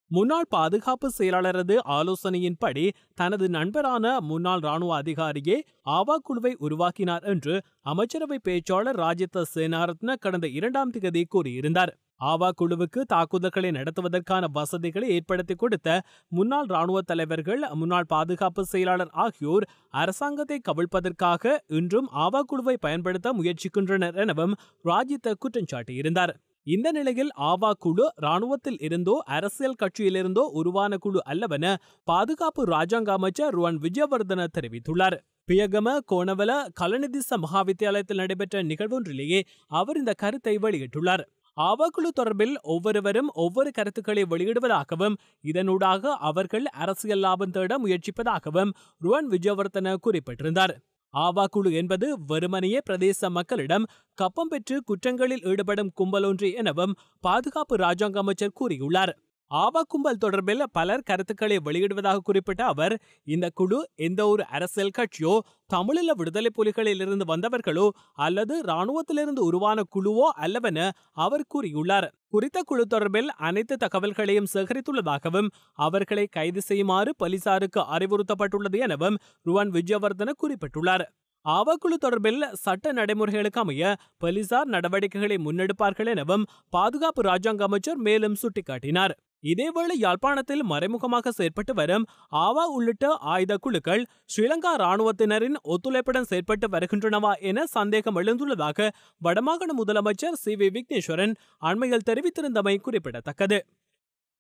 முன்னாள் பாதுகாப்பு செயலாளரது ஆலோசனையின்படி தனது நண்பரான முன்னாள் ராணுவ அதிகாரியே ஆவா குழுவை உருவாக்கினார் என்று அமைச்சரவை பேச்சாளர் ராஜித சேனாரத்ன கடந்த இரண்டாம் திகதி கூறியிருந்தார் ஆவா குழுவுக்கு தாக்குதல்களை நடத்துவதற்கான வசதிகளை ஏற்படுத்தி கொடுத்த முன்னாள் ராணுவ தலைவர்கள் முன்னாள் பாதுகாப்பு செயலாளர் ஆகியோர் அரசாங்கத்தை கவிழ்ப்பதற்காக இன்றும் ஆவா குழுவை பயன்படுத்த முயற்சிக்கின்றனர் எனவும் ராஜித குற்றம் சாட்டியிருந்தார் இந்த நிலையில் ஆவா குழு ராணுவத்தில் இருந்தோ அரசியல் கட்சியிலிருந்தோ உருவான குழு அல்லவென பாதுகாப்பு ராஜாங்க அமைச்சர் ருவன் விஜயவர்தன தெரிவித்துள்ளார் பியகம கோணவல கலநிதிச மகாவித்தியாலயத்தில் நடைபெற்ற நிகழ்வொன்றிலேயே அவர் இந்த கருத்தை வெளியிட்டுள்ளார் ஆவக்குழு தொடர்பில் ஒவ்வொருவரும் ஒவ்வொரு கருத்துக்களை வெளியிடுவதாகவும் இதனூடாக அவர்கள் அரசியல் லாபம் தேட முயற்சிப்பதாகவும் ருவன் விஜயவர்தன குறிப்பிட்டிருந்தார் ஆவா குழு என்பது வெறுமனையே பிரதேச மக்களிடம் கப்பம் பெற்று குற்றங்களில் ஈடுபடும் கும்பலொன்று எனவும் பாதுகாப்பு ராஜாங்க அமைச்சர் கூறியுள்ளார் ஆவா கும்பல் தொடர்பில் பலர் கருத்துக்களை வெளியிடுவதாக குறிப்பிட்ட அவர் இந்த குழு எந்த ஒரு அரசியல் கட்சியோ தமிழீழ விடுதலை புலிகளிலிருந்து வந்தவர்களோ அல்லது இராணுவத்திலிருந்து உருவான குழுவோ அல்லவென அவர் கூறியுள்ளார் குறித்த குழு தொடர்பில் அனைத்து தகவல்களையும் சேகரித்துள்ளதாகவும் அவர்களை கைது செய்யுமாறு போலீசாருக்கு அறிவுறுத்தப்பட்டுள்ளது எனவும் ருவான் விஜயவர்தன குறிப்பிட்டுள்ளார் ஆவக்குழு தொடர்பில் சட்ட நடைமுறைகளுக்கு அமைய போலீசார் நடவடிக்கைகளை முன்னெடுப்பார்கள் எனவும் பாதுகாப்பு ராஜாங்க அமைச்சர் மேலும் சுட்டிக்காட்டினார் இதேவேளை யாழ்ப்பாணத்தில் மறைமுகமாக செயற்பட்டு வரும் ஆவா உள்ளிட்ட ஆயுத குழுக்கள் ஸ்ரீலங்கா ராணுவத்தினரின் ஒத்துழைப்புடன் செயற்பட்டு வருகின்றனவா என சந்தேகம் எழுந்துள்ளதாக வடமாகாண முதலமைச்சர் சி வி விக்னேஸ்வரன் அண்மையில் தெரிவித்திருந்தமை குறிப்பிடத்தக்கது